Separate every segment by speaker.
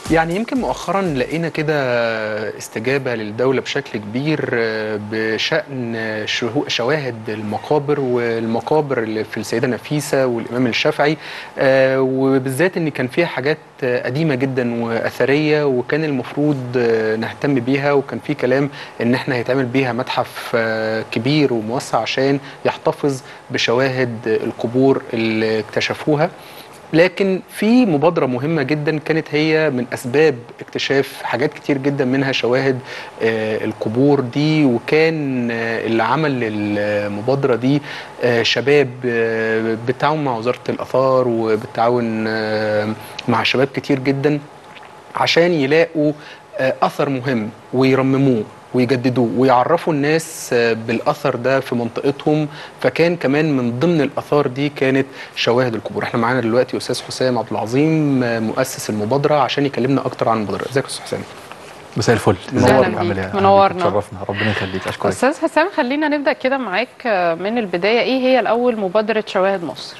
Speaker 1: يعني يمكن مؤخرا لقينا كده استجابة للدولة بشكل كبير بشأن شهو- شواهد المقابر والمقابر اللي في السيدة نفيسة والإمام الشافعي آه، وبالذات إن كان فيها حاجات قديمة جدا وأثرية وكان المفروض آه، نهتم بيها وكان في كلام إن إحنا هيتعمل بيها متحف آه، كبير وموسع عشان يحتفظ بشواهد القبور اللي اكتشفوها لكن في مبادرة مهمة جدا كانت هي من أسباب اكتشاف حاجات كتير جدا منها شواهد آه، القبور دي وكان آه، اللي عمل المبادرة دي آه، شباب آه، بالتعاون مع وزارة الآثار وبالتعاون آه، مع شباب كتير جدا عشان يلاقوا آه، أثر مهم ويرمموه ويجددوه ويعرفوا الناس آه، بالأثر ده في منطقتهم فكان كمان من ضمن الآثار دي كانت شواهد القبور احنا معانا دلوقتي أستاذ حسام عبد العظيم آه، مؤسس المبادرة عشان يكلمنا أكتر عن المبادرة ازيك يا أستاذ حسام
Speaker 2: مساء الفل
Speaker 3: أهلاً
Speaker 2: ازيك
Speaker 3: بيك.
Speaker 2: عامل ايه
Speaker 3: منورنا.
Speaker 2: تشرفنا ربنا يخليك اشكرك
Speaker 3: استاذ حسام خلينا نبدا كده معاك آه، من البدايه ايه هي الاول مبادره شواهد مصر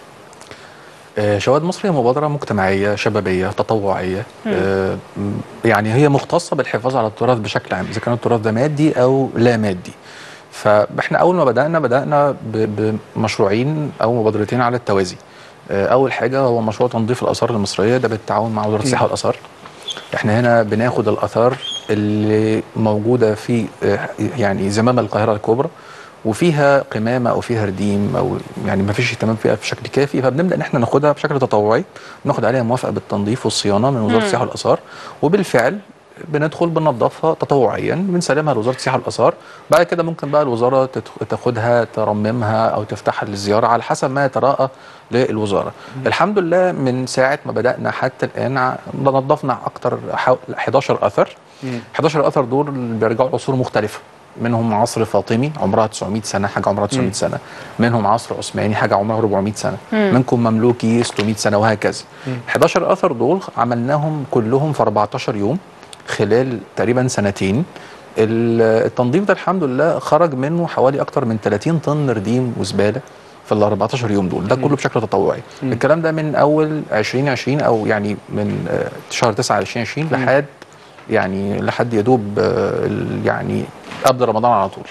Speaker 2: آه، شواهد مصر هي مبادره مجتمعيه شبابيه تطوعيه آه، م- يعني هي مختصه بالحفاظ على التراث بشكل عام اذا كان التراث ده مادي او لا مادي فاحنا اول ما بدانا بدانا ب- بمشروعين او مبادرتين على التوازي آه، اول حاجه هو مشروع تنظيف الاثار المصريه ده بالتعاون مع وزاره السياحه والاثار احنا هنا بناخد الاثار اللي موجوده في آه، يعني زمام القاهره الكبرى وفيها قمامه او فيها رديم او يعني ما فيش اهتمام فيها بشكل كافي فبنبدا ان احنا ناخدها بشكل تطوعي ناخد عليها موافقه بالتنظيف والصيانه من وزاره السياحه والاثار وبالفعل بندخل بننظفها تطوعيا بنسلمها لوزاره السياحه والاثار بعد كده ممكن بقى الوزاره تت- تاخدها ترممها او تفتحها للزياره على حسب ما يتراءى للوزاره الحمد لله من ساعه ما بدانا حتى الان ع- نظفنا اكتر حو- 11 اثر 11 اثر دول بيرجعوا لعصور مختلفه منهم عصر فاطمي عمرها 900 سنه حاجه عمرها 900 سنه منهم عصر عثماني حاجه عمرها 400 سنه منكم مملوكي 600 سنه وهكذا 11 اثر دول عملناهم كلهم في 14 يوم خلال تقريبا سنتين ال- التنظيف ده الحمد لله خرج منه حوالي اكتر من 30 طن رديم وزباله في ال 14 يوم دول ده كله بشكل تطوعي الكلام ده من اول 2020 او يعني من آه، شهر 9 2020 لحد يعني لحد يدوب آه، ال- يعني قبل رمضان على طول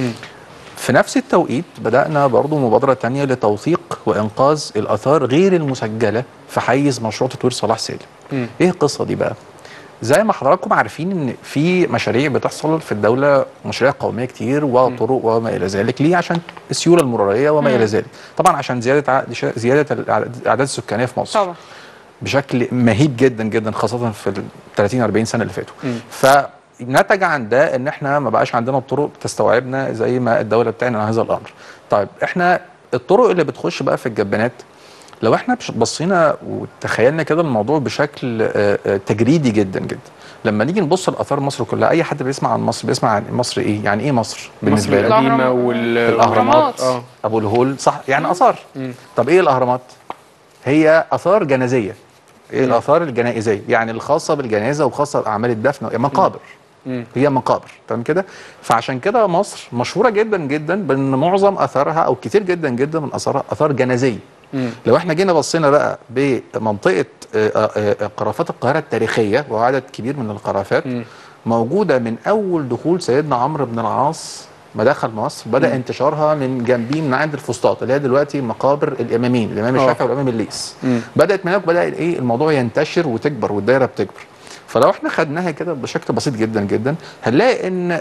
Speaker 2: في نفس التوقيت بدأنا برضو مبادرة تانية لتوثيق وإنقاذ الآثار غير المسجلة في حيز مشروع تطوير صلاح سالم إيه القصة دي بقى؟ زي ما حضراتكم عارفين ان في مشاريع بتحصل في الدوله مشاريع قوميه كتير وطرق وما الى ذلك ليه عشان السيوله المروريه وما الى ذلك طبعا عشان زياده ع- زياده الاعداد السكانيه في مصر
Speaker 3: طبعا
Speaker 2: بشكل مهيب جدا جدا خاصه في ال 30 40 سنه اللي فاتوا فنتج عن ده ان احنا ما بقاش عندنا الطرق تستوعبنا زي ما الدوله بتعلن عن هذا الامر طيب احنا الطرق اللي بتخش بقى في الجبانات لو احنا بش- بصينا وتخيلنا كده الموضوع بشكل آه، آه، تجريدي جدا جدا لما نيجي نبص لاثار مصر كلها اي حد بيسمع عن مصر بيسمع عن مصر ايه يعني ايه مصر
Speaker 1: مصر
Speaker 2: بالنسبه لك
Speaker 1: القديمة
Speaker 3: الأهرام-
Speaker 1: وال-
Speaker 3: الأهرامات.
Speaker 1: اه
Speaker 2: ابو الهول صح يعني اثار طب ايه الاهرامات هي اثار جنازيه ايه الاثار الجنائزيه يعني الخاصه بالجنازه وخاصه باعمال الدفن يعني مقابر هي مقابر تمام كده فعشان كده مصر مشهوره جدا جدا بان معظم اثارها او كتير جدا جدا من اثارها اثار جنازيه لو احنا جينا بصينا بقى بمنطقه آه، آه، آه، قرافات القاهره التاريخيه وعدد كبير من القرافات موجوده من اول دخول سيدنا عمرو بن العاص ما دخل مصر بدا انتشارها من جنبيه من عند الفسطاط اللي هي دلوقتي مقابر الامامين الامام
Speaker 1: آه.
Speaker 2: الشافعي والامام الليث بدات من هناك بدا ايه الموضوع ينتشر وتكبر والدايره بتكبر فلو احنا خدناها كده بشكل بسيط جدا جدا هنلاقي ان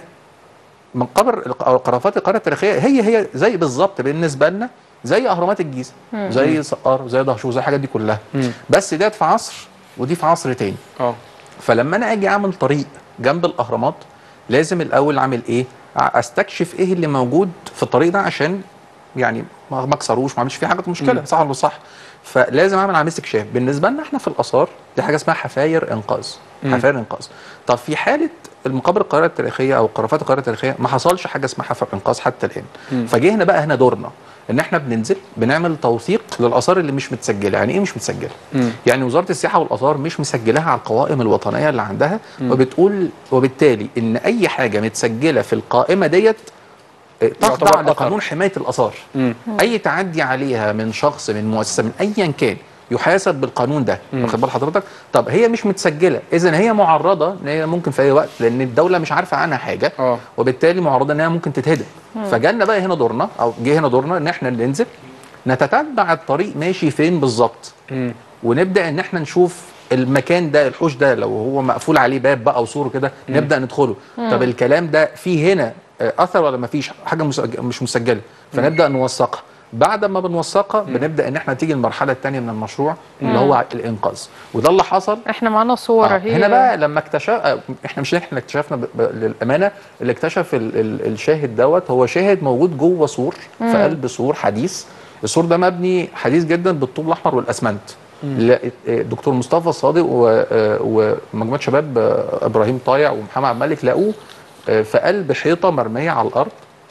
Speaker 2: مقابر الق- او قرافات القاره التاريخيه هي هي زي بالظبط بالنسبه لنا زي اهرامات الجيزه زي سقار زي دهشور زي الحاجات دي كلها بس ديت في عصر ودي في عصر تاني
Speaker 1: اه
Speaker 2: فلما انا اجي اعمل طريق جنب الاهرامات لازم الاول اعمل ايه ع- استكشف ايه اللي موجود في الطريق ده عشان يعني ما ما اكسروش ما اعملش فيه حاجه مشكله صح ولا مش صح فلازم اعمل عمليه استكشاف بالنسبه لنا احنا في الاثار دي حاجه اسمها حفاير انقاذ حفاير انقاذ طب في حاله المقابر القاهره التاريخيه او قرافات القاهره التاريخيه ما حصلش حاجه اسمها حفر انقاذ حتى الان فجه هنا بقى هنا دورنا ان احنا بننزل بنعمل توثيق للاثار اللي مش متسجله يعني ايه مش متسجله يعني وزاره السياحه والاثار مش مسجلاها على القوائم الوطنيه اللي عندها وبتقول وبالتالي ان اي حاجه متسجله في القائمه ديت آه، تخضع
Speaker 1: يعتبر أثر.
Speaker 2: لقانون حمايه الاثار اي تعدي عليها من شخص من مؤسسه من ايا كان يحاسب بالقانون ده
Speaker 1: مم.
Speaker 2: واخد بال حضرتك طب هي مش متسجله اذا هي معرضه ان هي ممكن في اي وقت لان الدوله مش عارفه عنها حاجه
Speaker 1: اه
Speaker 2: وبالتالي معرضه انها ممكن تتهدم فجالنا بقى هنا دورنا او جه هنا دورنا ان احنا ننزل نتتبع الطريق ماشي فين بالظبط
Speaker 1: مم.
Speaker 2: ونبدا ان احنا نشوف المكان ده الحوش ده لو هو مقفول عليه باب بقى وسور كده نبدا ندخله طب الكلام ده فيه هنا آه، اثر ولا ما فيش حاجه مسج- مش مسجله فنبدا نوثقها بعد ما بنوثقها بنبدا ان اححنا تيجي المرحله الثانيه من المشروع اللي هو الانقاذ وده اللي حصل
Speaker 3: احنا معانا صور
Speaker 2: آه،
Speaker 3: اهي
Speaker 2: هنا بقى لما اكتشف آه، احنا مش احنا اللي اكتشفنا ب... ب... للامانه اللي اكتشف ال... ال... الشاهد دوت هو شاهد موجود جوه سور في قلب سور حديث السور ده مبني حديث جدا بالطوب الاحمر والاسمنت لا- آه، دكتور مصطفى صادق و... آه، ومجموعه شباب آه، ابراهيم طايع ومحمد عبد الملك لقوه آه، في قلب حيطه مرميه على الارض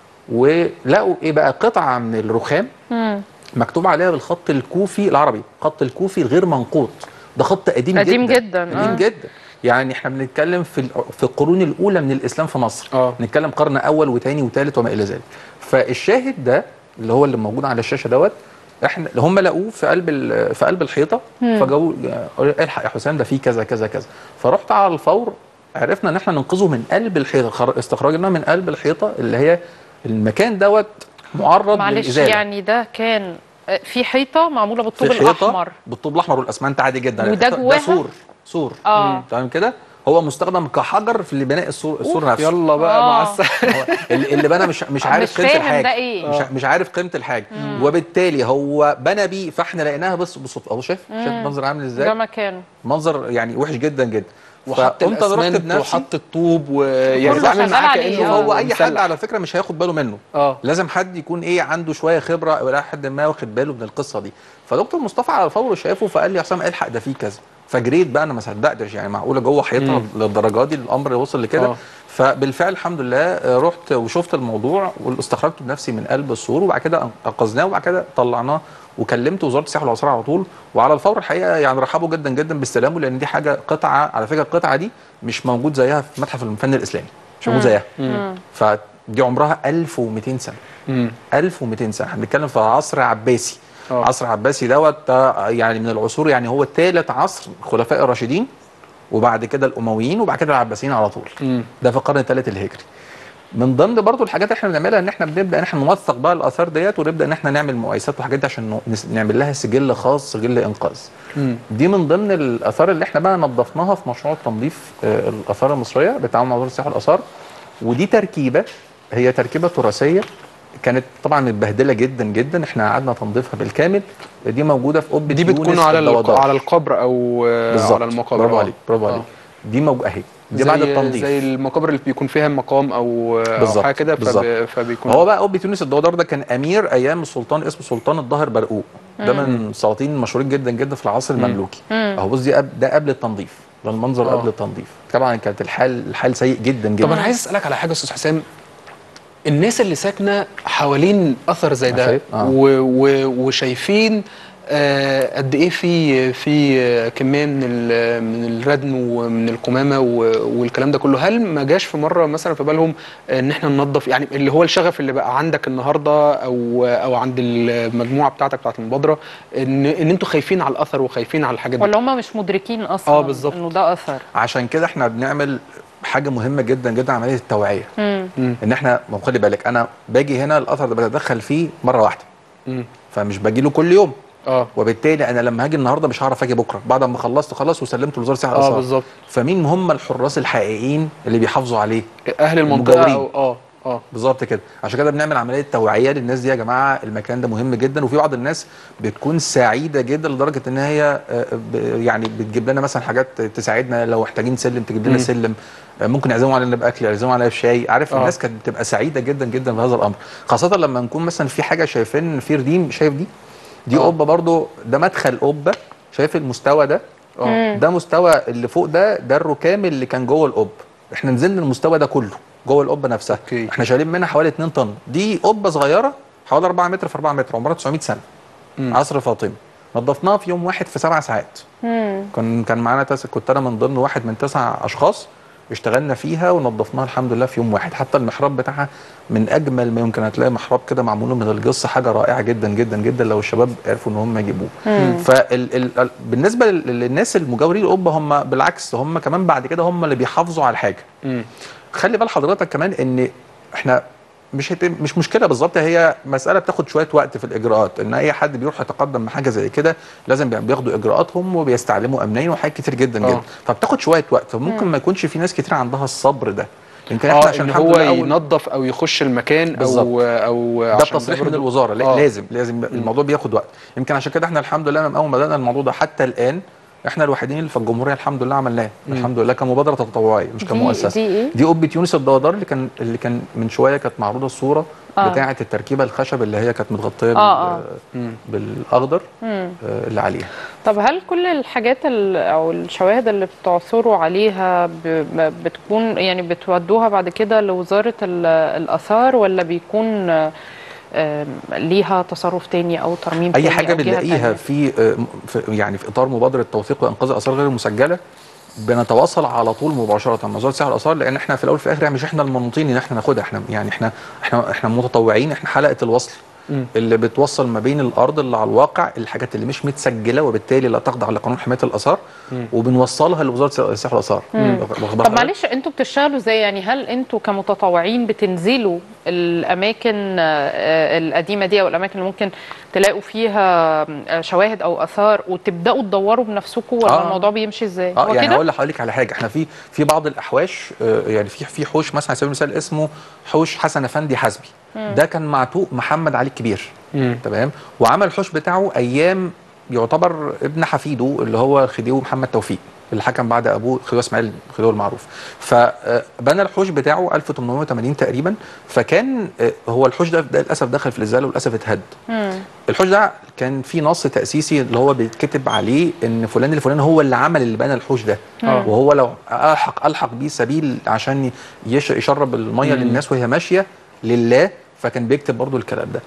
Speaker 2: ولقوا ايه بقى قطعه من الرخام
Speaker 3: مم.
Speaker 2: مكتوب عليها بالخط الكوفي العربي خط الكوفي الغير منقوط ده خط قديم,
Speaker 3: قديم
Speaker 2: جدا
Speaker 3: جدا،
Speaker 2: قديم
Speaker 3: آه.
Speaker 2: جدا يعني احنا بنتكلم في ال- في القرون الاولى من الاسلام في مصر
Speaker 1: اه
Speaker 2: نتكلم قرن اول وثاني وثالث وما الى ذلك فالشاهد ده اللي هو اللي موجود على الشاشه دوت احنا هم لقوه في قلب ال- في قلب الحيطه فجو الحق يا حسام ده فيه كذا كذا كذا فرحت على الفور عرفنا ان احنا ننقذه من قلب الحيطه خر- استخرجنا من قلب الحيطه اللي هي المكان دوت معرض
Speaker 3: معلش
Speaker 2: للازاله
Speaker 3: يعني ده كان آه، في حيطه معموله بالطوب
Speaker 2: في حيطة
Speaker 3: الاحمر
Speaker 2: بالطوب الاحمر والاسمنت عادي جدا
Speaker 3: وده
Speaker 2: ده
Speaker 3: جواها؟
Speaker 2: سور سور
Speaker 3: اه
Speaker 2: تمام كده هو مستخدم كحجر في لبناء السور السور نفسه
Speaker 1: يلا بقى
Speaker 3: آه.
Speaker 1: مع السلامه
Speaker 2: هو اللي اللي بنى مش مش عارف
Speaker 3: مش
Speaker 2: قيمه
Speaker 3: فاهم
Speaker 2: الحاجه
Speaker 3: ده ايه
Speaker 2: مش مش عارف قيمه الحاجه وبالتالي هو بنى بيه فاحنا لقيناها بس بالصدفه اهو شايف شايف المنظر عامل
Speaker 3: ده
Speaker 2: ازاي
Speaker 3: مكان
Speaker 2: منظر يعني وحش جدا جدا
Speaker 1: وحط
Speaker 2: فقمت رحت
Speaker 1: الاسمنت
Speaker 2: بنفسي
Speaker 1: وحط الطوب ويعني
Speaker 3: كله
Speaker 1: اتعامل
Speaker 3: شغال
Speaker 1: معاه
Speaker 3: عليه،
Speaker 1: كانه
Speaker 3: آه.
Speaker 2: هو اي حد
Speaker 1: مسلح.
Speaker 2: على فكره مش هياخد باله منه
Speaker 1: اه
Speaker 2: لازم حد يكون ايه عنده شويه خبره او الى حد ما واخد باله من القصه دي فدكتور مصطفى على الفور شافه فقال لي يا حسام الحق ده فيه كذا فجريت بقى انا ما صدقتش يعني معقوله جوه حيطه
Speaker 1: مم.
Speaker 2: للدرجه دي الامر وصل لكده
Speaker 1: آه.
Speaker 2: فبالفعل الحمد لله آه، رحت وشفت الموضوع واستخرجته بنفسي من قلب السور وبعد كده انقذناه وبعد كده طلعناه وكلمت وزاره السياحه والاثار على طول وعلى الفور الحقيقه يعني رحبوا جدا جدا باستلامه لان دي حاجه قطعه على فكره القطعه دي مش موجود زيها في متحف الفن الاسلامي مش موجود زيها
Speaker 3: مم.
Speaker 2: فدي عمرها 1200 سنه
Speaker 1: مم.
Speaker 2: 1200 سنه احنا بنتكلم في عصر عباسي
Speaker 1: آه.
Speaker 2: عصر عباسي دوت ده يعني من العصور يعني هو ثالث عصر الخلفاء الراشدين وبعد كده الامويين وبعد كده العباسيين على طول
Speaker 1: مم.
Speaker 2: ده في القرن الثالث الهجري من ضمن برضو الحاجات اللي احنا بنعملها ان احنا بنبدا ان احنا نوثق بقى الاثار ديت ونبدا ان احنا نعمل مقايسات وحاجات دي عشان نس- نعمل لها سجل خاص سجل انقاذ
Speaker 1: مم.
Speaker 2: دي من ضمن الاثار اللي احنا بقى نظفناها في مشروع تنظيف آه، الاثار المصريه بالتعاون مع وزاره السياحه والاثار ودي تركيبه هي تركيبه تراثيه كانت طبعا متبهدله جدا جدا احنا قعدنا تنظيفها بالكامل دي موجوده في قبه
Speaker 1: دي بتكون
Speaker 2: يونس
Speaker 1: على الق-
Speaker 2: الدوادار.
Speaker 1: على القبر او آه،
Speaker 2: بالظبط
Speaker 1: على المقابر
Speaker 2: برافو
Speaker 1: آه.
Speaker 2: عليك برافو
Speaker 1: آه.
Speaker 2: عليك دي موجوده اهي دي
Speaker 1: زي
Speaker 2: بعد التنظيف
Speaker 1: زي المقابر اللي بيكون فيها مقام او او
Speaker 2: بالظبط،
Speaker 1: حاجه كده
Speaker 2: بالظبط.
Speaker 1: فب... فبيكون
Speaker 2: هو بقى قبه يونس الدوادار ده كان امير ايام السلطان اسمه سلطان الظاهر برقوق ده من السلاطين المشهورين جدا جدا في العصر المملوكي
Speaker 3: مم.
Speaker 2: اهو بص دي قبل ده قبل التنظيف ده المنظر
Speaker 1: آه.
Speaker 2: قبل التنظيف طبعا كانت الحال الحال سيء جدا جدا
Speaker 1: طب انا عايز اسالك على حاجه يا استاذ حسام الناس اللي ساكنه حوالين اثر زي ده
Speaker 2: شايف؟ آه.
Speaker 1: و... و... وشايفين آه قد ايه في في آه، كميه من ال... من الردم ومن القمامه و... والكلام ده كله هل ما جاش في مره مثلا في بالهم ان احنا ننظف يعني اللي هو الشغف اللي بقى عندك النهارده او او عند المجموعه بتاعتك بتاعت المبادره ان ان انتوا خايفين على الاثر وخايفين على الحاجات دي
Speaker 3: ولا هم مش مدركين اصلا
Speaker 1: آه، بالظبط.
Speaker 3: انه ده اثر
Speaker 2: عشان كده احنا بنعمل حاجه مهمه جدا جدا عمليه التوعيه
Speaker 3: مم.
Speaker 1: مم.
Speaker 2: ان احنا ما هو خلي بالك انا باجي هنا الاثر ده بتدخل فيه مره واحده
Speaker 1: مم.
Speaker 2: فمش باجي له كل يوم
Speaker 1: اه
Speaker 2: وبالتالي انا لما هاجي النهارده مش هعرف اجي بكره بعد ما خلصت خلاص وسلمته لوزاره السياحه
Speaker 1: اه
Speaker 2: والاثار
Speaker 1: بالظبط
Speaker 2: فمين هم الحراس الحقيقيين اللي بيحافظوا عليه
Speaker 1: اهل المنطقه
Speaker 2: المجاورين.
Speaker 1: أو اه اه
Speaker 2: بالظبط كده عشان كده بنعمل عمليه توعيه للناس دي يا جماعه المكان ده مهم جدا وفي بعض الناس بتكون سعيده جدا لدرجه ان هي آه، ب- يعني بتجيب لنا مثلا حاجات تساعدنا لو محتاجين سلم تجيب لنا
Speaker 1: مم.
Speaker 2: سلم آه، ممكن يعزموا علينا باكل يعزموا علينا بشاي عارف
Speaker 1: آه.
Speaker 2: الناس كانت بتبقى سعيده جدا جدا بهذا الامر خاصه لما نكون مثلا في حاجه شايفين إن في رديم شايف دي دي
Speaker 1: آه.
Speaker 2: قبه برضو ده مدخل قبه شايف المستوى ده
Speaker 1: اه
Speaker 2: ده مستوى اللي فوق ده ده الركام اللي كان جوه القب احنا نزلنا المستوى ده كله جوه القبه نفسها
Speaker 1: أوكي.
Speaker 2: احنا شايلين منها حوالي 2 طن دي قبه صغيره حوالي 4 متر في 4 متر عمرها 900 سنه
Speaker 1: مم.
Speaker 2: عصر فاطمي نظفناها في يوم واحد في سبع ساعات
Speaker 3: مم.
Speaker 2: كان كان معانا تس... كنت انا من ضمن واحد من تسع اشخاص اشتغلنا فيها ونظفناها الحمد لله في يوم واحد حتى المحراب بتاعها من اجمل ما يمكن هتلاقي محراب كده معمول من الجص حاجه رائعه جدا جدا جدا لو الشباب عرفوا ان هم يجيبوه فبالنسبه للناس المجاورين القبه هم بالعكس هم كمان بعد كده هم اللي بيحافظوا على الحاجه
Speaker 1: مم.
Speaker 2: خلي بال حضرتك كمان ان احنا مش هت... مش مشكله بالظبط هي مساله بتاخد شويه وقت في الاجراءات ان اي حد بيروح يتقدم بحاجه زي كده لازم بي- بياخدوا اجراءاتهم وبيستعلموا امنيا وحاجات كتير جدا
Speaker 1: آه.
Speaker 2: جدا فبتاخد شويه وقت ممكن ما يكونش في ناس كتير عندها الصبر ده يمكن احنا
Speaker 1: اه
Speaker 2: عشان
Speaker 1: ان
Speaker 2: الحمد
Speaker 1: هو
Speaker 2: لله أول-
Speaker 1: ينظف او يخش المكان
Speaker 2: بالظبط.
Speaker 1: او او
Speaker 2: ده
Speaker 1: عشان
Speaker 2: بتصريح من
Speaker 1: برضو-
Speaker 2: الوزاره لا
Speaker 1: آه.
Speaker 2: لازم لازم الموضوع بياخد وقت يمكن عشان كده احنا الحمد لله من اول ما بدانا الموضوع ده حتى الان احنا الوحيدين اللي في الجمهوريه الحمد لله عملناه الحمد لله كمبادره تطوعيه مش
Speaker 3: دي-
Speaker 2: كمؤسسه
Speaker 3: دي إيه؟
Speaker 2: دي قبه يونس الدوادار اللي كان اللي كان من شويه كانت معروضه الصوره
Speaker 3: آه.
Speaker 2: آه. بتاعه التركيبه الخشب اللي هي كانت متغطيه بال-
Speaker 3: آه، آه.
Speaker 1: مم.
Speaker 2: بالاخضر
Speaker 3: مم.
Speaker 2: آه، اللي عليها
Speaker 3: طب هل كل الحاجات ال- او الشواهد اللي بتعثروا عليها ب- ب- بتكون يعني بتودوها بعد كده لوزارة ال- الآثار ولا بيكون آم، ليها تصرف تاني او ترميم
Speaker 2: اي
Speaker 3: تاني
Speaker 2: حاجه
Speaker 3: أو جهة
Speaker 2: بنلاقيها
Speaker 3: تانية؟
Speaker 2: في, آه، في يعني في اطار مبادره توثيق وانقاذ الاثار غير المسجله بنتواصل على طول مباشره مع وزاره السياحه والاثار لان احنا في الاول وفي الاخر يعني مش احنا المنوطين ان احنا ناخدها احنا يعني احنا احنا احنا متطوعين احنا حلقه الوصل
Speaker 1: مم.
Speaker 2: اللي بتوصل ما بين الارض اللي على الواقع الحاجات اللي مش متسجله وبالتالي لا تخضع لقانون حمايه الاثار
Speaker 1: مم.
Speaker 2: وبنوصلها لوزاره السياحه والاثار
Speaker 3: مم.
Speaker 2: واخد بال
Speaker 3: طب
Speaker 2: حضرتك؟
Speaker 3: معلش انتوا بتشتغلوا ازاي يعني هل انتوا كمتطوعين بتنزلوا الاماكن آه، القديمه دي او الاماكن اللي ممكن تلاقوا فيها آه، شواهد او اثار وتبداوا تدوروا بنفسكم ولا
Speaker 2: آه.
Speaker 3: الموضوع بيمشي ازاي
Speaker 2: اه
Speaker 3: هو
Speaker 2: يعني
Speaker 3: كده
Speaker 2: هقول لحضرتك على حاجه احنا في في بعض الاحواش آه، يعني في في حوش مثلا على سبيل المثال اسمه حوش حسن افندي حسبي ده كان معتوق محمد علي الكبير
Speaker 1: مم.
Speaker 2: تمام وعمل الحوش بتاعه ايام يعتبر ابن حفيده اللي هو خديوي محمد توفيق اللي حكم بعد ابوه خديوي اسماعيل خديوي المعروف فبنى الحوش بتاعه 1880 تقريبا فكان آه، هو الحوش ده, ده للاسف دخل في الازاله وللاسف اتهد
Speaker 3: مم.
Speaker 2: الحوش ده كان فيه نص تاسيسي اللي هو بيتكتب عليه ان فلان الفلاني هو اللي عمل اللي بنى الحوش ده
Speaker 1: آه.
Speaker 2: وهو لو الحق الحق بيه سبيل عشان يش يشرب الميه
Speaker 1: مم.
Speaker 2: للناس وهي ماشيه لله فكان بيكتب برضو الكلام ده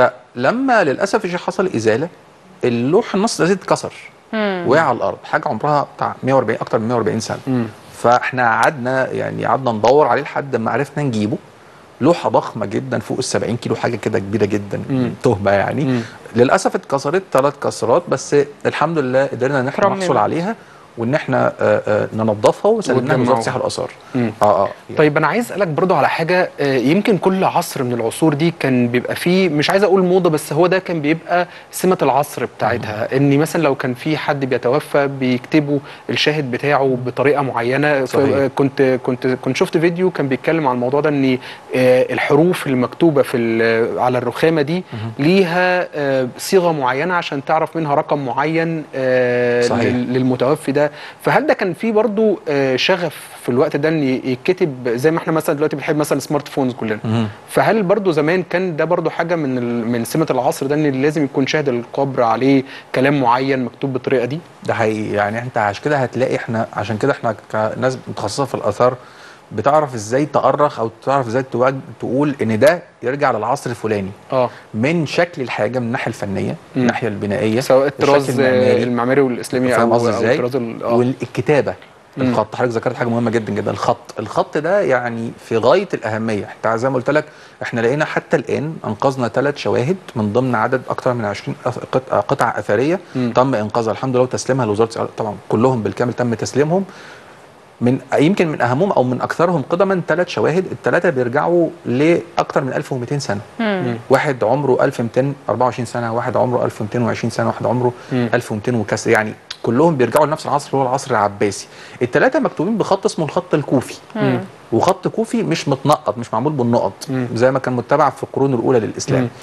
Speaker 2: فلما للاسف الشيء حصل ازاله اللوح النص ده اتكسر
Speaker 3: مم.
Speaker 2: وقع على الارض حاجه عمرها بتاع 140 اكتر من 140 سنه
Speaker 1: مم.
Speaker 2: فاحنا قعدنا يعني قعدنا ندور عليه لحد ما عرفنا نجيبه لوحه ضخمه جدا فوق ال 70 كيلو حاجه كده كبيره جدا
Speaker 1: مم.
Speaker 2: تهمه يعني
Speaker 1: مم.
Speaker 2: للاسف اتكسرت ثلاث كسرات بس الحمد لله قدرنا ان احنا
Speaker 3: ترمم.
Speaker 2: نحصل عليها وان احنا آه، آه، ننظفها وسلمناها لوزاره
Speaker 1: وتجمعوها.
Speaker 2: السياحه والاثار
Speaker 1: مم.
Speaker 2: اه اه
Speaker 1: طيب انا عايز اسالك برضو على حاجه آه، يمكن كل عصر من العصور دي كان بيبقى فيه مش عايز اقول موضه بس هو ده كان بيبقى سمه العصر بتاعتها ان مثلا لو كان في حد بيتوفى بيكتبوا الشاهد بتاعه بطريقه معينه ف-
Speaker 2: صحيح.
Speaker 1: آه، كنت كنت كنت شفت فيديو كان بيتكلم عن الموضوع ده ان آه، الحروف المكتوبه في ال- على الرخامه دي ليها آه، صيغه معينه عشان تعرف منها رقم معين آه،
Speaker 2: صحيح.
Speaker 1: لل- للمتوفي ده فهل ده كان في برضو آه، شغف في الوقت ده ان يتكتب زي ما احنا مثلا دلوقتي بنحب مثلا سمارت فونز كلنا
Speaker 2: مهم.
Speaker 1: فهل برضو زمان كان ده برضو حاجه من ال- من سمه العصر ده ان لازم يكون شاهد القبر عليه كلام معين مكتوب بالطريقه دي
Speaker 2: ده حقيقي يعني انت عشان كده هتلاقي احنا عشان كده احنا كناس متخصصه في الاثار بتعرف ازاي تأرخ او تعرف ازاي توج- تقول ان ده يرجع للعصر الفلاني
Speaker 1: اه
Speaker 2: من شكل الحاجه من الناحيه الفنيه من
Speaker 1: مم.
Speaker 2: الناحيه البنائيه
Speaker 1: سواء الطراز
Speaker 2: الشكل المعماري.
Speaker 1: المعماري والاسلامي
Speaker 2: فاهم
Speaker 1: او
Speaker 2: قصدي
Speaker 1: او
Speaker 2: ازاي؟
Speaker 1: الطراز ال- اه
Speaker 2: والكتابه
Speaker 1: مم.
Speaker 2: الخط حضرتك ذكرت حاجه مهمه جدا جدا الخط الخط ده يعني في غايه الاهميه انت زي ما قلت لك احنا لقينا حتى الان انقذنا ثلاث شواهد من ضمن عدد اكثر من 20 أث- قطعه قطع اثريه
Speaker 1: مم.
Speaker 2: تم انقاذها الحمد لله وتسليمها لوزاره السياحة. طبعا كلهم بالكامل تم تسليمهم من يمكن من اهمهم او من اكثرهم قدما ثلاث شواهد الثلاثه بيرجعوا لاكثر من 1200 سنه
Speaker 3: مم.
Speaker 2: واحد عمره 1224 سنه واحد عمره 1220 سنه واحد عمره
Speaker 1: مم.
Speaker 2: 1200 وكسر يعني كلهم بيرجعوا لنفس العصر اللي هو العصر العباسي الثلاثه مكتوبين بخط اسمه الخط الكوفي
Speaker 3: مم.
Speaker 2: وخط كوفي مش متنقط مش معمول بالنقط
Speaker 1: مم.
Speaker 2: زي ما كان متبع في القرون الاولى للاسلام
Speaker 1: مم.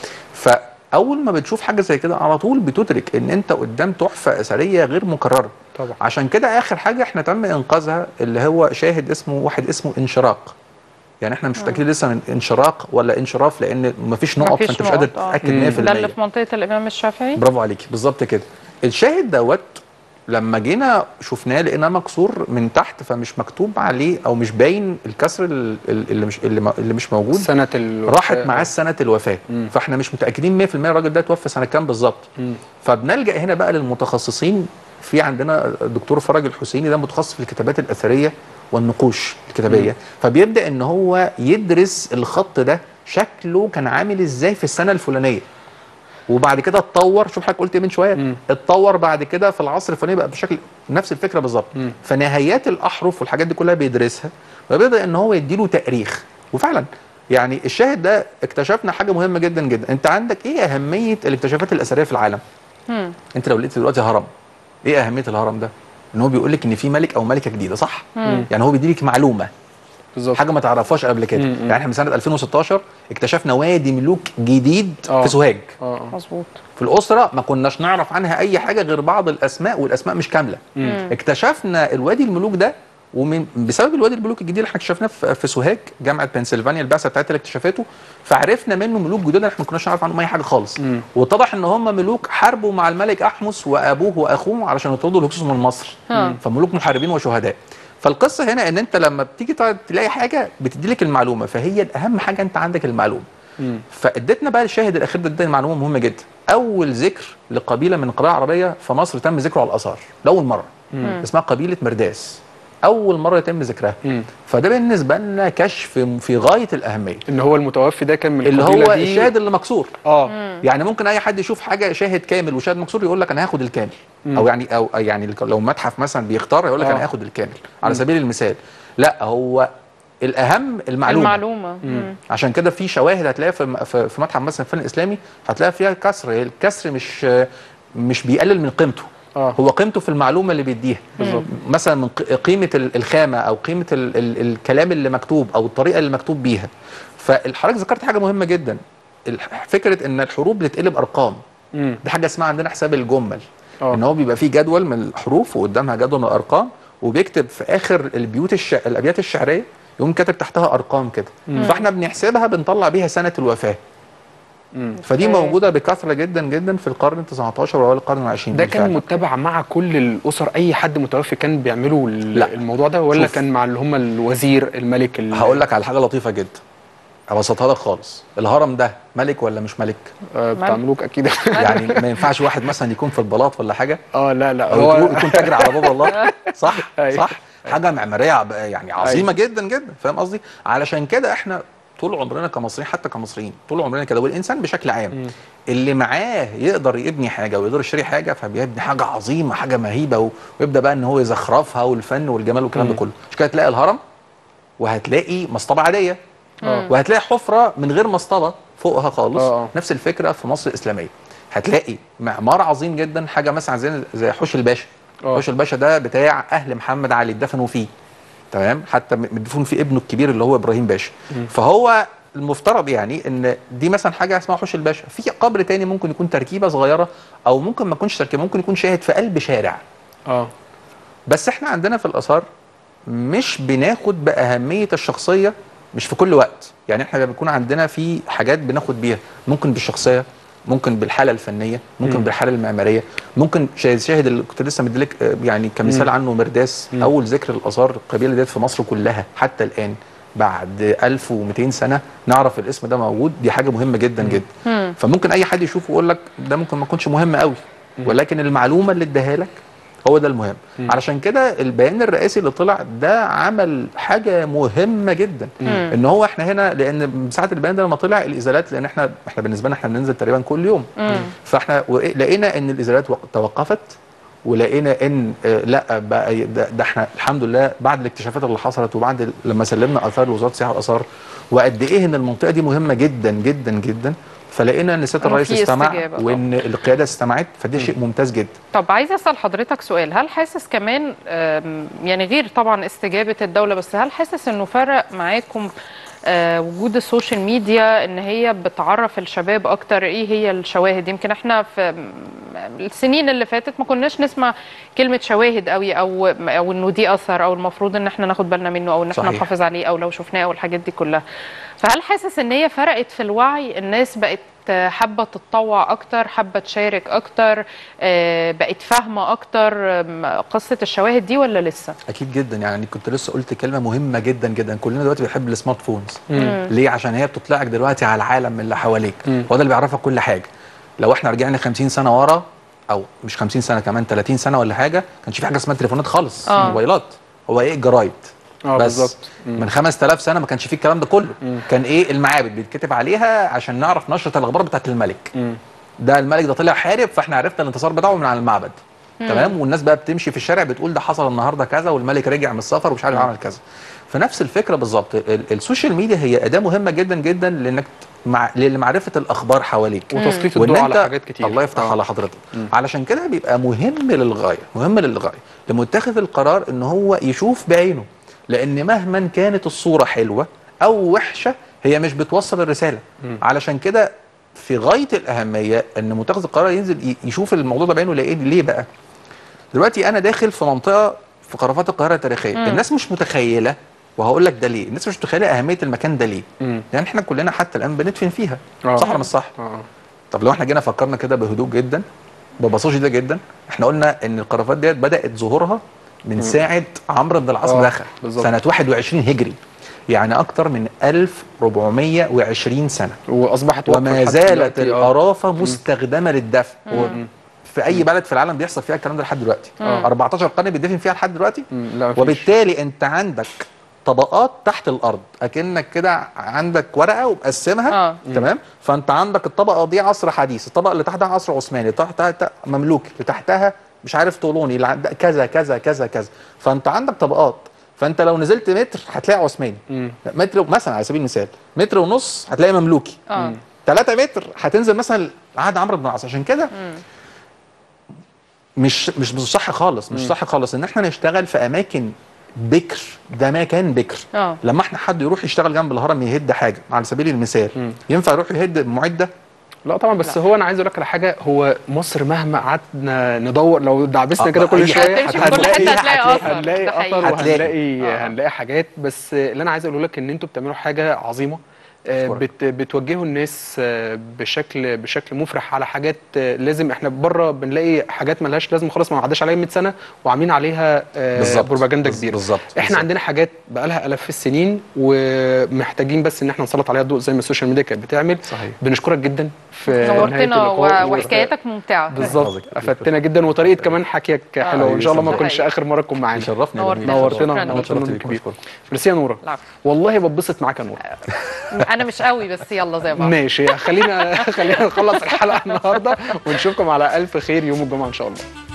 Speaker 2: فاول ما بتشوف حاجه زي كده على طول بتدرك ان انت قدام تحفه اثريه غير مكرره
Speaker 1: طبعا
Speaker 2: عشان كده اخر حاجه احنا تم انقاذها اللي هو شاهد اسمه واحد اسمه انشراق يعني احنا مش متاكدين لسه من انشراق ولا انشراف لان مفيش نقط
Speaker 3: مفيش
Speaker 2: فانت مش قادر
Speaker 3: نقط، آه.
Speaker 2: تتاكد
Speaker 1: مم.
Speaker 2: 100%
Speaker 3: ده اللي في منطقه الامام الشافعي
Speaker 2: برافو عليكي بالظبط كده الشاهد دوت لما جينا شفناه لقيناه مكسور من تحت فمش مكتوب عليه او مش باين الكسر ال- ال- اللي مش اللي م- اللي مش موجود
Speaker 1: سنه ال
Speaker 2: راحت معاه سنه الوفاه
Speaker 1: مم.
Speaker 2: فاحنا مش متاكدين 100% الراجل ده توفى سنه كام بالظبط
Speaker 1: مم.
Speaker 2: فبنلجا هنا بقى للمتخصصين في عندنا الدكتور فرج الحسيني ده متخصص في الكتابات الاثريه والنقوش الكتابيه فبيبدا ان هو يدرس الخط ده شكله كان عامل ازاي في السنه الفلانيه وبعد كده اتطور شوف حضرتك قلت إيه من شويه
Speaker 1: مم.
Speaker 2: اتطور بعد كده في العصر الفلاني بقى بشكل نفس الفكره بالظبط
Speaker 1: مم.
Speaker 2: فنهايات الاحرف والحاجات دي كلها بيدرسها فبيبدا ان هو يديله تاريخ وفعلا يعني الشاهد ده اكتشفنا حاجه مهمه جدا جدا انت عندك ايه اهميه الاكتشافات الاثريه في العالم
Speaker 3: مم.
Speaker 2: انت لو لقيت دلوقتي هرم ايه اهميه الهرم ده ان هو بيقول لك ان في ملك او ملكه جديده صح
Speaker 3: مم.
Speaker 2: يعني هو بيديلك معلومه
Speaker 1: بالظبط
Speaker 2: حاجه ما تعرفهاش قبل كده
Speaker 1: مم.
Speaker 2: يعني احنا من سنه 2016 اكتشفنا وادي ملوك جديد
Speaker 1: آه.
Speaker 2: في سوهاج
Speaker 1: اه آه.
Speaker 3: مظبوط
Speaker 2: في الاسره ما كناش نعرف عنها اي حاجه غير بعض الاسماء والاسماء مش كامله
Speaker 1: مم.
Speaker 2: اكتشفنا الوادي الملوك ده ومن بسبب الوادي الملوك الجديد اللي احنا اكتشفناه في في سوهاج جامعه بنسلفانيا البعثه بتاعتها اللي اكتشفته فعرفنا منه ملوك جدد احنا ما كناش نعرف عنهم اي حاجه خالص
Speaker 1: مم.
Speaker 2: واتضح ان هم ملوك حاربوا مع الملك احمس وابوه واخوه علشان يطردوا الهكسوس من مصر
Speaker 3: مم.
Speaker 2: فملوك محاربين وشهداء فالقصه هنا ان انت لما بتيجي تقعد تلاقي حاجه بتدي لك المعلومه فهي الاهم حاجه انت عندك المعلومه
Speaker 1: مم.
Speaker 2: فادتنا بقى الشاهد الاخير ده اداني معلومه مهمه جدا اول ذكر لقبيله من القبائل العربيه في مصر تم ذكره على الاثار لاول مره
Speaker 1: مم.
Speaker 2: اسمها قبيله مرداس اول مره يتم ذكرها
Speaker 1: مم.
Speaker 2: فده بالنسبه لنا كشف في غايه الاهميه
Speaker 1: ان هو المتوفي ده كان من
Speaker 2: اللي
Speaker 1: القبيلة
Speaker 2: هو
Speaker 1: دي
Speaker 2: الشاهد اللي مكسور
Speaker 1: اه
Speaker 2: يعني ممكن اي حد يشوف حاجه شاهد كامل وشاهد مكسور يقول لك انا هاخد الكامل
Speaker 1: مم.
Speaker 2: او يعني او يعني لو متحف مثلا بيختار يقول لك
Speaker 1: آه.
Speaker 2: انا هاخد الكامل على
Speaker 1: مم.
Speaker 2: سبيل المثال لا هو الاهم المعلومه
Speaker 3: المعلومه مم.
Speaker 2: عشان كده في شواهد هتلاقيها في في في متحف مثلا الفن الاسلامي هتلاقي فيها كسر هي الكسر مش مش بيقلل من قيمته
Speaker 1: اه
Speaker 2: هو قيمته في المعلومه اللي بيديها
Speaker 1: بالظبط.
Speaker 2: مثلا من ق- قيمه ال- الخامه او قيمه ال ال الكلام اللي مكتوب او الطريقه اللي مكتوب بيها فالحضرتك ذكرت حاجه مهمه جدا الح- فكره ان الحروف بتتقلب ارقام
Speaker 1: مم.
Speaker 2: دي حاجه اسمها عندنا حساب الجمل
Speaker 1: اه
Speaker 2: ان هو بيبقى فيه جدول من الحروف وقدامها جدول من الارقام وبيكتب في اخر البيوت الش... الابيات الشعريه يقوم كاتب تحتها ارقام كده
Speaker 1: مم.
Speaker 2: فاحنا بنحسبها بنطلع بيها سنه الوفاه
Speaker 1: مم.
Speaker 2: فدي
Speaker 3: أوكي.
Speaker 2: موجوده بكثره جدا جدا في القرن ال 19 واوائل القرن العشرين
Speaker 1: ده كان متبع مع كل الاسر اي حد متوفي كان بيعملوا ال-
Speaker 2: لا.
Speaker 1: الموضوع ده ولا
Speaker 2: شوف.
Speaker 1: كان مع اللي هم الوزير الملك ال-
Speaker 2: هقول لك على حاجه لطيفه جدا ابسطها لك خالص الهرم ده ملك ولا مش ملك
Speaker 1: آه بتاع
Speaker 3: ملك.
Speaker 1: ملوك اكيد
Speaker 2: يعني ما ينفعش واحد مثلا يكون في البلاط ولا حاجه
Speaker 1: اه لا لا
Speaker 2: او
Speaker 1: هو
Speaker 2: يكون- يكون تاجر على باب الله صح
Speaker 1: أيوة.
Speaker 2: صح حاجه معماريه عب- يعني عظيمه جدا جدا فاهم قصدي علشان كده احنا طول عمرنا كمصريين حتى كمصريين طول عمرنا كده والانسان بشكل عام
Speaker 1: مم.
Speaker 2: اللي معاه يقدر يبني حاجه ويقدر يشتري حاجه فبيبني حاجه عظيمه حاجه مهيبه و- ويبدا بقى ان هو يزخرفها والفن والجمال والكلام ده
Speaker 1: مم.
Speaker 2: كله مش كده هتلاقي الهرم وهتلاقي مصطبه عاديه
Speaker 1: آه.
Speaker 2: وهتلاقي حفره من غير مصطبه فوقها خالص
Speaker 1: آه، آه.
Speaker 2: نفس الفكره في مصر الاسلاميه هتلاقي معمار عظيم جدا حاجه مثلا زي زي حوش الباشا
Speaker 1: آه.
Speaker 2: حوش الباشا ده بتاع اهل محمد علي اتدفنوا فيه تمام حتى م- مدفون فيه ابنه الكبير اللي هو ابراهيم باشا
Speaker 1: مم.
Speaker 2: فهو المفترض يعني ان دي مثلا حاجه اسمها حوش الباشا في قبر تاني ممكن يكون تركيبه صغيره او ممكن ما يكونش تركيبه ممكن يكون شاهد في قلب شارع
Speaker 1: اه
Speaker 2: بس احنا عندنا في الاثار مش بناخد باهميه الشخصيه مش في كل وقت يعني احنا بيكون عندنا في حاجات بناخد بيها ممكن بالشخصيه ممكن بالحاله الفنيه ممكن
Speaker 1: مم.
Speaker 2: بالحاله المعماريه ممكن شاهد شاهد اللي كنت لسه مديلك آه، يعني كمثال
Speaker 1: مم.
Speaker 2: عنه مرداس
Speaker 1: مم.
Speaker 2: اول ذكر الاثار القبيله ديت في مصر كلها حتى الان بعد 1200 سنه نعرف الاسم ده موجود دي حاجه مهمه جدا جدا
Speaker 3: مم.
Speaker 2: فممكن اي حد يشوفه يقول لك ده ممكن ما يكونش مهم قوي
Speaker 1: مم.
Speaker 2: ولكن المعلومه اللي اداها لك هو ده المهم
Speaker 1: مم.
Speaker 2: علشان كده البيان الرئاسي اللي طلع ده عمل حاجه مهمه جدا
Speaker 3: مم.
Speaker 2: ان هو احنا هنا لان ساعه البيان ده لما طلع الازالات لان احنا احنا بالنسبه لنا احنا بننزل تقريبا كل يوم
Speaker 3: مم.
Speaker 2: فاحنا و- لقينا ان الازالات وق- توقفت ولقينا ان آه، لا بقى ده, ده احنا الحمد لله بعد الاكتشافات اللي حصلت وبعد ال- لما سلمنا اثار لوزاره السياحه والاثار وقد ايه ان المنطقه دي مهمه جدا جدا جدا فلقينا ان سياده
Speaker 3: إنه
Speaker 2: الرئيس
Speaker 3: في
Speaker 2: استمع
Speaker 3: استجابة طبعا.
Speaker 2: وان القياده استمعت فده شيء ممتاز جدا
Speaker 3: طب عايزه اسال حضرتك سؤال هل حاسس كمان آم، يعني غير طبعا استجابه الدوله بس هل حاسس انه فرق معاكم آه، وجود السوشيال ميديا ان هي بتعرف الشباب اكتر ايه هي الشواهد يمكن احنا في م- السنين اللي فاتت ما كناش نسمع كلمه شواهد قوي او او انه دي اثر او المفروض ان احنا ناخد بالنا منه او ان احنا
Speaker 2: صحيح.
Speaker 3: نحافظ عليه او لو شفناه او الحاجات دي كلها فهل حاسس ان هي فرقت في الوعي الناس بقت حابه تتطوع اكتر حابه تشارك اكتر آه، بقت فاهمه اكتر آم، قصه الشواهد دي ولا لسه
Speaker 2: اكيد جدا يعني كنت لسه قلت كلمه مهمه جدا جدا كلنا دلوقتي بنحب السمارت فونز
Speaker 1: مم.
Speaker 2: ليه عشان هي بتطلعك دلوقتي على العالم اللي حواليك
Speaker 1: مم.
Speaker 2: هو ده اللي بيعرفك كل حاجه لو احنا رجعنا 50 سنه ورا او مش 50 سنه كمان 30 سنه ولا حاجه كانش في حاجه اسمها تليفونات خالص
Speaker 3: آه.
Speaker 2: موبايلات هو ايه جرايد
Speaker 1: اه
Speaker 2: بس
Speaker 1: بالظبط مم.
Speaker 2: من 5000 سنه ما كانش فيه الكلام ده كله كان ايه المعابد بيتكتب عليها عشان نعرف نشره الاخبار بتاعت الملك
Speaker 1: مم.
Speaker 2: ده الملك ده طلع حارب فاحنا عرفنا الانتصار بتاعه من على المعبد تمام والناس بقى بتمشي في الشارع بتقول ده حصل النهارده كذا والملك رجع من السفر ومش عارف عمل كذا فنفس الفكره بالظبط ال- السوشيال ميديا هي اداه مهمه جدا جدا لانك مع لمعرفه الاخبار حواليك
Speaker 1: وتسليط
Speaker 2: وان
Speaker 1: الضوء
Speaker 2: انت
Speaker 1: على حاجات كتير
Speaker 2: الله يفتح
Speaker 1: آه.
Speaker 2: على حضرتك علشان كده بيبقى مهم للغايه مهم للغايه لمتخذ القرار ان هو يشوف بعينه لان مهما كانت الصوره حلوه او وحشه هي مش بتوصل الرساله علشان كده في غايه الاهميه ان متخذ القرار ينزل ي- يشوف الموضوع ده بعينه ليه ليه بقى دلوقتي انا داخل في منطقه في خرافات القاهره التاريخيه الناس مش متخيله وهقول لك ده ليه الناس مش متخيله اهميه المكان ده ليه
Speaker 1: مم.
Speaker 2: يعني احنا كلنا حتى الان بندفن فيها
Speaker 1: آه.
Speaker 2: صح ولا مش صح
Speaker 1: اه آه.
Speaker 2: طب لو احنا جينا فكرنا كده بهدوء جدا ببساطه شديده جدا احنا قلنا ان الخرافات ديت بدات ظهورها من ساعه عمرو بن العاص
Speaker 1: آه،
Speaker 2: دخل
Speaker 1: بالظبط.
Speaker 2: سنه 21 هجري يعني اكتر من 1420 سنه
Speaker 1: واصبحت واقفة
Speaker 2: وما
Speaker 1: لحد
Speaker 2: زالت
Speaker 1: دلوقتي، آه.
Speaker 2: القرافه مستخدمه للدفن و- في اي بلد في العالم بيحصل فيها الكلام ده لحد دلوقتي 14 قرن بيدفن فيها لحد دلوقتي
Speaker 1: مم. لا مفيش.
Speaker 2: وبالتالي انت عندك طبقات تحت الارض اكنك كده عندك ورقه ومقسمها
Speaker 3: آه.
Speaker 2: تمام فانت عندك الطبقه دي عصر حديث الطبقه اللي تحتها عصر عثماني اللي تحتها مملوكي اللي تحتها مش عارف طولوني اللي عند- كذا كذا كذا كذا فانت عندك طبقات فانت لو نزلت متر هتلاقي عثماني
Speaker 1: مم.
Speaker 2: متر مثلا على سبيل المثال متر ونص هتلاقي مملوكي
Speaker 3: اه
Speaker 2: 3 متر هتنزل مثلا عهد عمرو بن العاص عشان كده مش مش مش صح خالص مش صح خالص ان احنا نشتغل في اماكن بكر ده مكان بكر
Speaker 3: اه
Speaker 2: لما احنا حد يروح يشتغل جنب الهرم يهد حاجه على سبيل المثال ينفع يروح يهد معده
Speaker 1: لا طبعا بس هو انا عايز اقول لك على حاجه هو مصر مهما قعدنا ندور لو دعبسنا
Speaker 2: آه،
Speaker 1: كده كل
Speaker 2: أي
Speaker 1: شويه
Speaker 3: هتمشي في كل حته هتلاقي اثر
Speaker 1: هنلاقي
Speaker 3: ده
Speaker 1: اثر
Speaker 3: حقيقي.
Speaker 2: هتلاقي.
Speaker 1: وهنلاقي
Speaker 3: آه.
Speaker 1: هنلاقي حاجات بس اللي انا عايز اقول لك ان انتوا بتعملوا حاجه عظيمه آه،
Speaker 2: أشكرك.
Speaker 1: بت بتوجهوا الناس آه، بشكل بشكل مفرح على حاجات آه، لازم احنا بره بنلاقي حاجات ملهاش لازمه خالص ما عداش عليها 100 سنه وعاملين عليها آه،
Speaker 2: بالظبط.
Speaker 1: بروباجندا
Speaker 2: بز-
Speaker 1: كبيره
Speaker 2: بالظبط.
Speaker 1: احنا
Speaker 2: بالظبط.
Speaker 1: عندنا حاجات بقالها الاف السنين ومحتاجين بس ان احنا نسلط عليها الضوء زي ما السوشيال ميديا كانت بتعمل
Speaker 2: صحيح.
Speaker 1: بنشكرك جدا في نهاية
Speaker 3: نورتنا
Speaker 1: اللقاء.
Speaker 3: و- وحكاياتك ممتعه
Speaker 1: بالظبط
Speaker 2: حافظك.
Speaker 1: افدتنا جدا وطريقه كمان حكيك حلوه وان شاء الله ما
Speaker 3: ده
Speaker 1: تكونش
Speaker 3: حقيقي.
Speaker 1: اخر مره تكون معانا
Speaker 2: يشرفني
Speaker 3: نورتنا.
Speaker 1: نورتنا
Speaker 3: شكراً.
Speaker 1: نورتنا
Speaker 2: شرفت
Speaker 1: من
Speaker 2: بيك
Speaker 1: كبير
Speaker 2: وأشكرك.
Speaker 1: ميرسي يا نوره
Speaker 3: العفو.
Speaker 1: والله بتبسط معاك يا نوره
Speaker 3: انا مش قوي بس يلا زي بعض
Speaker 1: ماشي خلينا خلينا نخلص الحلقه النهارده ونشوفكم على الف خير يوم الجمعه ان شاء الله